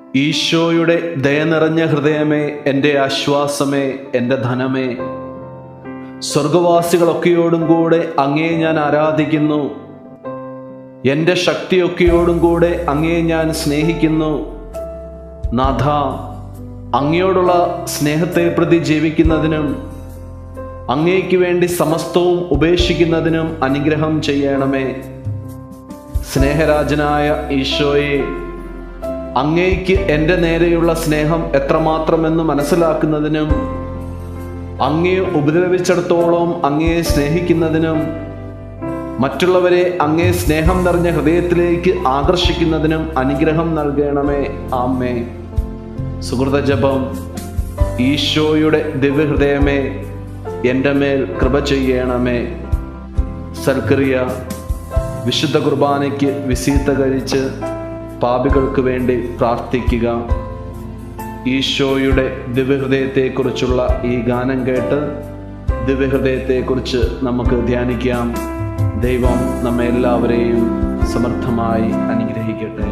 ഈശോയുടെ ദയ നിറഞ്ഞ ഹൃദയമേ എൻ്റെ ആശ്വാസമേ എൻ്റെ ധനമേ സ്വർഗവാസികളൊക്കെയോടും കൂടെ അങ്ങേ ഞാൻ ആരാധിക്കുന്നു എൻ്റെ ശക്തിയൊക്കെയോടും കൂടെ അങ്ങേ ഞാൻ സ്നേഹിക്കുന്നു നാഥ അങ്ങയോടുള്ള സ്നേഹത്തെ പ്രതി ജീവിക്കുന്നതിനും അങ്ങേക്ക് വേണ്ടി സമസ്തവും ഉപേക്ഷിക്കുന്നതിനും അനുഗ്രഹം ചെയ്യണമേ സ്നേഹരാജനായ ഈശോയെ അങ്ങേക്ക് എൻ്റെ നേരെയുള്ള സ്നേഹം എത്രമാത്രമെന്ന് മനസ്സിലാക്കുന്നതിനും അങ്ങേ ഉപദ്രവിച്ചിടത്തോളം അങ്ങയെ സ്നേഹിക്കുന്നതിനും മറ്റുള്ളവരെ അങ്ങേ സ്നേഹം നിറഞ്ഞ ഹൃദയത്തിലേക്ക് ആകർഷിക്കുന്നതിനും അനുഗ്രഹം നൽകണമേ ആമ്മേ സുഹൃത ജപം ഈശോയുടെ ദിവ്യഹൃദയമേ എൻ്റെ മേൽ കൃപ ചെയ്യണമേ സൽക്രിയ വിശുദ്ധ കുർബാനയ്ക്ക് വിസീത്ത കഴിച്ച് പാപികൾക്ക് വേണ്ടി പ്രാർത്ഥിക്കുക ഈശോയുടെ ദിവ്യഹൃദയത്തെക്കുറിച്ചുള്ള ഈ ഗാനം കേട്ട് ദിവ്യഹൃദയത്തെക്കുറിച്ച് നമുക്ക് ധ്യാനിക്കാം ദൈവം നമ്മെ എല്ലാവരെയും സമർത്ഥമായി അനുഗ്രഹിക്കട്ടെ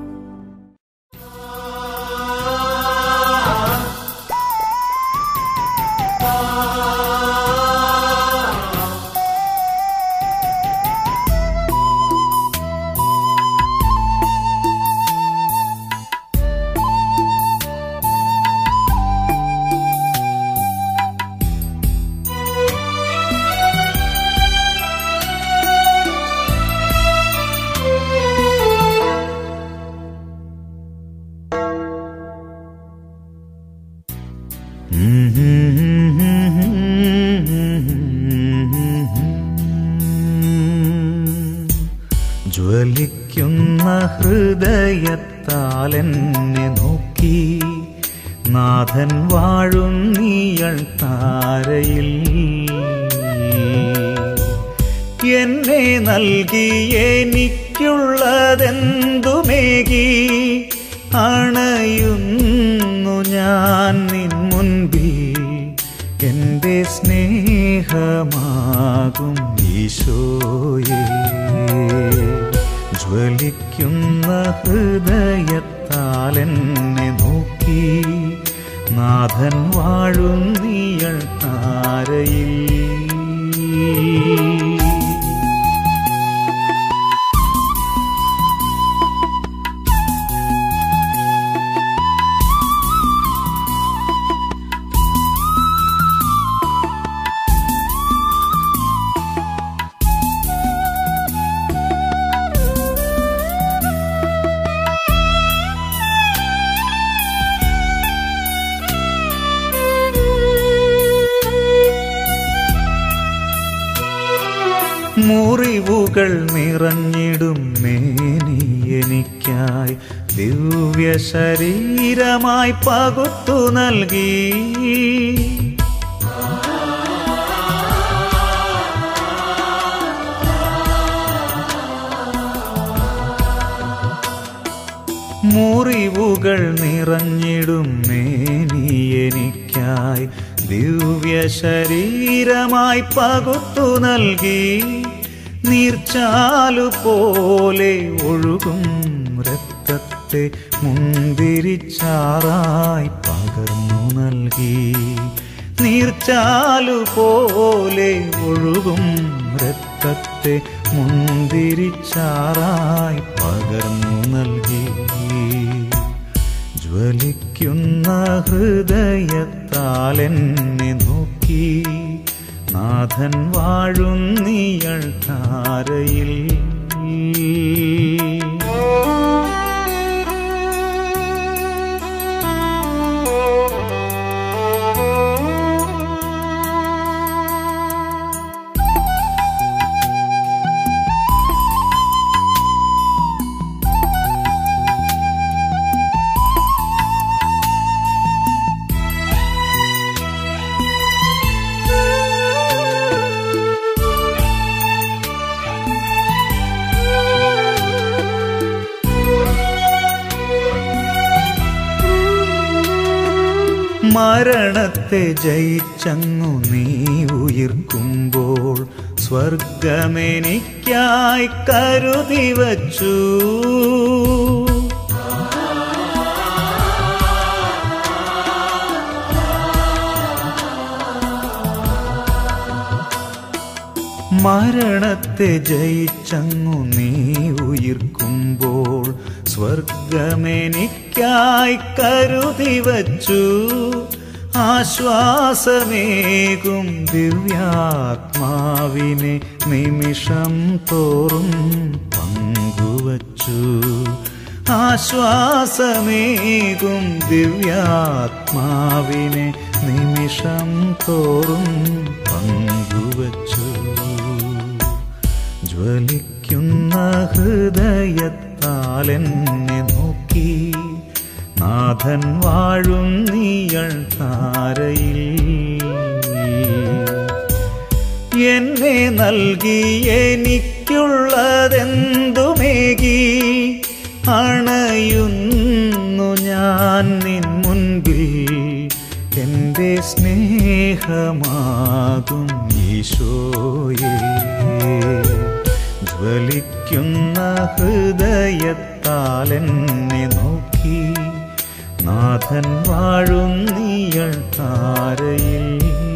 ജ്വലിക്കുന്ന ഹൃദയത്താൽ എന്നെ നോക്കി നാഥൻ വാഴും നീയൾ താരയിൽ എന്നെ നൽകി എനിക്കുള്ളതെന്തുമേകി അണയുന്നു ഞാൻ നിൻ മുൻപിൽ എൻ്റെ സ്നേഹമാകും ഈശോയെ ജ്വലിക്കുന്ന ഹൃദയത്താൽ എന്നെ നോക്കി നാഥൻ വാഴും നീയൾ താരയിൽ മുറിവുകൾ നിറഞ്ഞിടും മേനി എനിക്കായി ദിവ്യ ശരീരമായി പകുത്തു നൽകി മുറിവുകൾ നിറഞ്ഞിടും മേനി എനിക്കായി ദിവ്യ ശരീരമായി പകുത്തു നൽകി നീർച്ചാലു പോലെ ഒഴുകും രക്തത്തെ മുന്തിരിച്ചാറായി പകർന്നു നൽകി നീർച്ചാലു പോലെ ഒഴുകും രക്തത്തെ മുന്തിരിച്ചാറായി പകർന്നു നൽകി ജ്വലിക്കുന്ന ഹൃദയത്താൽ എന്നെ നോക്കി നാഥൻ വാഴും നീയൾ ധാരയിൽ മരണത്തെ ജയിച്ചങ്ങു നീ ഉയർക്കുമ്പോൾ സ്വർഗമെനിക്കായി കരുതി വച്ചു മരണത്തെ ജയിച്ചങ്ങു നീ ഉയിർക്കുമ്പോൾ സ്വർഗമെനിക്കായി കരുതി വച്ചു ആശ്വാസമേകും ദിവ്യാത്മാവിനെ നിമിഷം തോറും പങ്കുവച്ചു ആശ്വാസമേകും ദിവ്യാത്മാവിനെ നിമിഷം തോറും പങ്കുവച്ചു ജ്വലിക്കുന്ന ഹൃദയത്താൽ എന്നെ നോക്കി നാഥൻ വാഴും നീയൾ താരയിൽ എന്നെ നൽകി എനിക്കുള്ളതെന്തുമേകി അണയുന്നു ഞാൻ നിൻ മുൻപിൽ എൻ്റെ സ്നേഹമാകും ഈശോയേ ജ്വലിക്കുന്ന ഹൃദയത്താൽ എന്നെ നോക്കി നാഥൻ വാഴും നീയൾ താരയിൽ